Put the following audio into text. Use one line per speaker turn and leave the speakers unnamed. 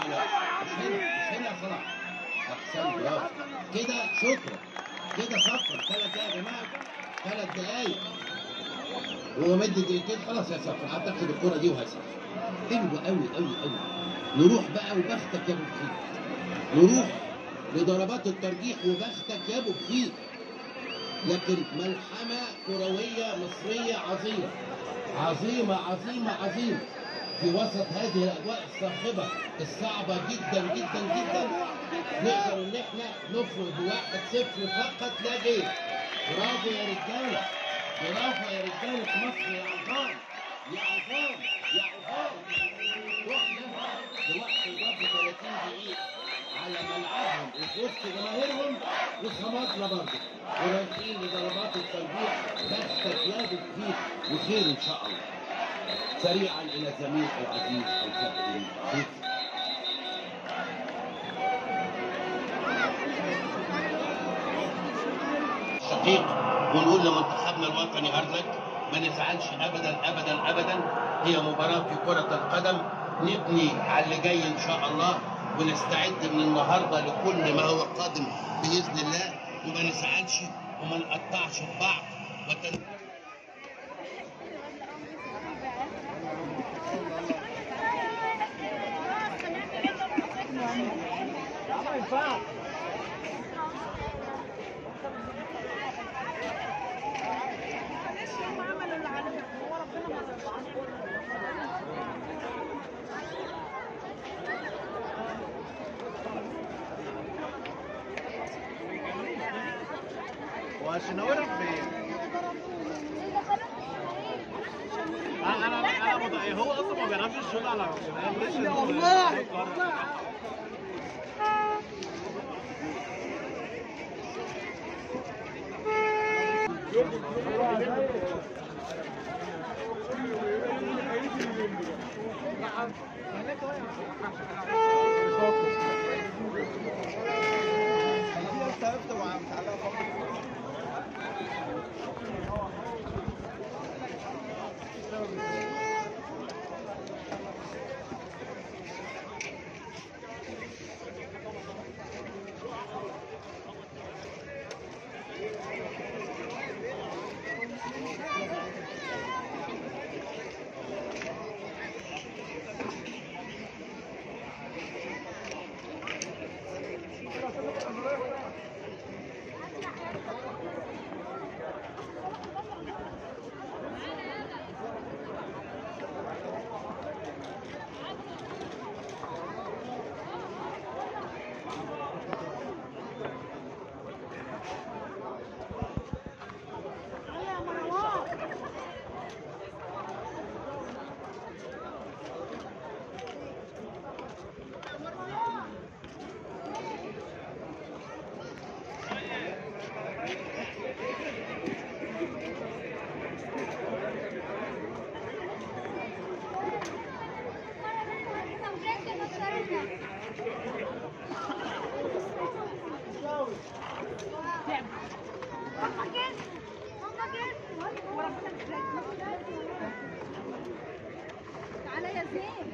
لا مش هنا مش هنا يا صلاح احسن برافو كده شكرا كده صفر ثلاث دقايق يا جماعه ثلاث دقايق هو مد دقيقتين خلاص يا صفر هتاخد الكره دي وهيصفر حلو قوي قوي قوي نروح بقى وبختك يا ابو بخيت نروح لضربات الترجيح وبختك يا ابو بخيت لكن ملحمه كرويه مصريه عظيمه عظيمه عظيمه عظيمه في وسط هذه الاجواء الصاخبه الصعبه جدا جدا جدا نقدر ان احنا نفرض بواحد صفر فقط لا غير برافو يا رجاله برافو يا رجاله مصر يا عظام يا عظام يا عظام رحنا لوقت ضرب 30 دقيقه على ملعبهم وفي وسط جماهيرهم وصمدنا برضه وراجعين لضربات الترجيح بختك يا ابو كتير وخير ان شاء الله سريعا الى زميل العزيز الكابتن سيف شقيق ونقول لمنتخبنا الوطني ارضك ما نزعلش ابدا ابدا ابدا هي مباراه في كره القدم نبني على اللي جاي ان شاء الله ونستعد من النهارده لكل ما هو قادم باذن الله وما نزعلش وما نقطعش في بعض وتن...
وعشان اورك فين انا انا انا مض- هو اصلا ما بيعرفش الشغل على الجنان
والله.
تعالى يا زين